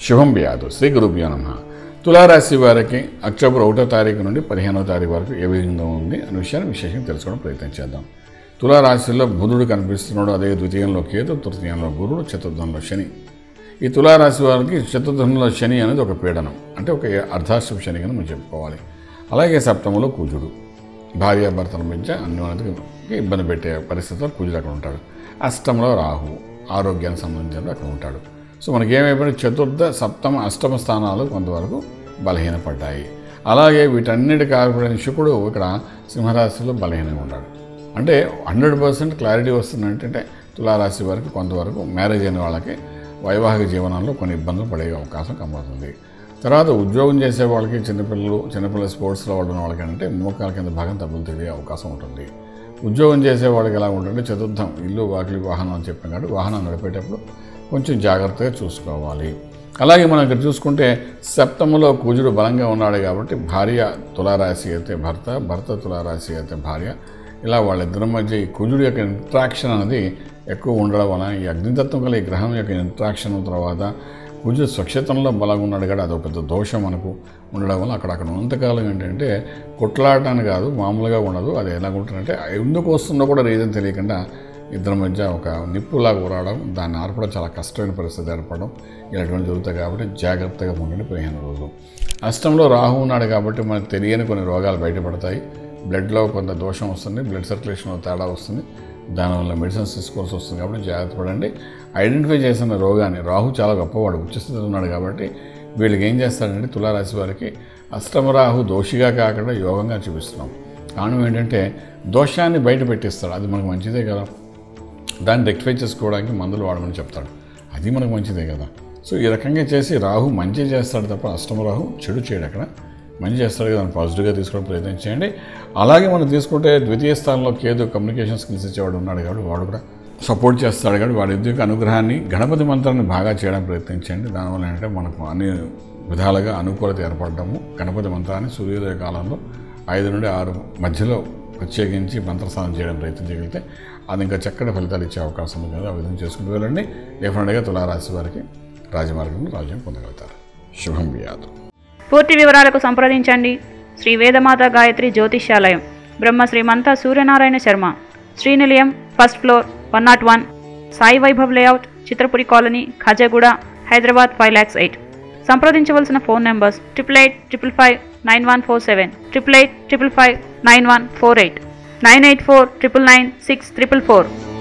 శుభం వ్యాధు శ్రీ గురుభ్యో నమ తులారాశి వారికి అక్టోబర్ ఒకటో తారీఖు నుండి పదిహేనో తారీఖు వరకు ఏ విధంగా ఉంది అనే విషయాన్ని విశేషంగా తెలుసుకోవడం ప్రయత్నం చేద్దాం తులారాశిలో బుధుడు కనిపిస్తున్నాడు అదే ద్వితీయంలో కేతు తృతీయంలో గురుడు చతుర్థంలో శని ఈ తులారాశి వారికి చతుర్థంలో శని అనేది ఒక పీడనం అంటే ఒక అర్ధాష్టమ శని అని మనం చెప్పుకోవాలి అలాగే సప్తమంలో కుజుడు భార్యాభర్తల మధ్య అన్యోన్యతకి ఇబ్బంది పెట్టే పరిస్థితిలో కుజుడు అక్కడ ఉంటాడు అష్టంలో రాహు ఆరోగ్యానికి సంబంధించిన అక్కడ ఉంటాడు సో మనకి ఏమైపోయినా చతుర్థ సప్తమ అష్టమ స్థానాలు కొంతవరకు బలహీనపడ్డాయి అలాగే వీటన్నిటి కాకపోయిన శుకుడు ఇక్కడ సింహరాశిలో బలహీనంగా ఉన్నాడు అంటే హండ్రెడ్ పర్సెంట్ క్లారిటీ వస్తుంది ఏంటంటే తులారాశి వారికి కొంతవరకు మ్యారేజ్ అయిన వాళ్ళకి వైవాహిక జీవనంలో కొన్ని ఇబ్బందులు పడే అవకాశం కనబడుతుంది తర్వాత ఉద్యోగం చేసే వాళ్ళకి చిన్నపిల్లలు చిన్నపిల్లల స్పోర్ట్స్లో ఉన్న వాళ్ళకి అంటే మోకాల కింద భాగం తప్పులు తెలియ అవకాశం ఉంటుంది ఉద్యోగం చేసే వాళ్ళకి ఎలా ఉంటుంది చతుర్థం ఇల్లు వాకిలి వాహనం అని చెప్పాం కాబట్టి వాహనం నడిపేటప్పుడు కొంచెం జాగ్రత్తగా చూసుకోవాలి అలాగే మనం ఇక్కడ చూసుకుంటే సప్తములో కుజుడు బలంగా ఉన్నాడు కాబట్టి భార్య తులారాశి అయితే భర్త భర్త తులారాశి అయితే భార్య ఇలా వాళ్ళిద్దరి మధ్య ఈ కుజుడు యొక్క ఇంట్రాక్షన్ అనేది ఎక్కువ ఉండడం వలన ఈ అగ్నితత్వం గల ఈ గ్రహం యొక్క ఇంట్రాక్షన్ తర్వాత కుజుడు స్వక్షేత్రంలో బలంగా ఉన్నాడు కదా అదొక పెద్ద దోషం మనకు ఉండడం వల్ల అక్కడ అక్కడ ఉన్నంతకాలం ఏంటంటే కొట్లాడటానికి కాదు మామూలుగా ఉండదు అది ఎలా ఉంటుందంటే ఎందుకు వస్తుందో కూడా రీజన్ తెలియకుండా ఇద్దరి మధ్య ఒక నిప్పులాగా ఊరాడడం దాన్ని ఆర్పడం చాలా కష్టమైన పరిస్థితి ఏర్పడడం ఇలాంటివన్నీ జరుగుతాయి కాబట్టి జాగ్రత్తగా ఉండండి పదిహేను రోజులు అష్టంలో రాహు ఉన్నాడు కాబట్టి మనకు తెలియని కొన్ని రోగాలు బయటపడతాయి బ్లడ్లో కొంత దోషం వస్తుంది బ్లడ్ సర్క్యులేషన్లో తేడా వస్తుంది దానివల్ల మెడిసిన్స్ తీసుకోవాల్సి వస్తుంది కాబట్టి జాగ్రత్త పడండి ఐడెంటిఫై చేసిన రోగాన్ని రాహు చాలా గొప్పవాడు ఉచ్చస్థితిలో ఉన్నాడు కాబట్టి వీళ్ళకి ఏం చేస్తాడంటే తులారాశి వారికి అష్టమరాహు దోషిగా కాకుండా యోగంగా చూపిస్తున్నాం కారణం ఏంటంటే దోషాన్ని బయట పెట్టిస్తాడు అది మనకు మంచిదే కదా దాన్ని రెక్టిఫై చేసుకోవడానికి మందులు వాడమని చెప్తాడు అది మనకు మంచిదే కదా సో ఈ రకంగా చేసి రాహు మంచి చేస్తాడు తప్ప అష్టమ రాహు చెడు చేయడు అక్కడ మంచి చేస్తాడు కదా దాన్ని పాజిటివ్గా తీసుకోవడం ప్రయత్నం చేయండి అలాగే మనం తీసుకుంటే ద్వితీయ స్థానంలో కేతు కమ్యూనికేషన్ స్కిల్స్ ఇచ్చేవాడు ఉన్నాడు కాబట్టి వాడు కూడా సపోర్ట్ చేస్తాడు కాబట్టి వాడి యొక్క అనుగ్రహాన్ని గణపతి మంత్రాన్ని బాగా చేయడానికి ప్రయత్నించండి దానివల్ల ఏంటంటే మనకు అన్ని విధాలుగా అనుకూలత ఏర్పడటము గణపతి మంత్రాన్ని సూర్యోదయ కాలంలో ఐదు నుండి ఆరు మధ్యలో ప్రత్యేకించి మంత్రస్నానం చేయడం ప్రయత్నం చేయగలిగితే అది ఇంకా చక్కటి ఫలితాలు ఇచ్చే అవకాశం ఉంది కదా ఆ విధంగా చేసుకుంటూ వెళ్ళండి డెఫినెట్గా తులారాశి వారికి రాజమార్గంలో రాజ్యం పొందగలుగుతారు శుభం వ్యాధు పూర్తి వివరాలకు సంప్రదించండి Shri Vedamata Gayatri Jyotishyalayam Brahma Srimantha Suryanarayana Sharma Srinilayam first floor one naught one Sai Vaibhav layout Chitrapuri colony Khajaguda Hyderabad five lakhs eight సంప్రదించవలసిన phone numbers triple eight triple five nine one four seven triple eight triple five nine one four eight nine eight four triple nine six triple four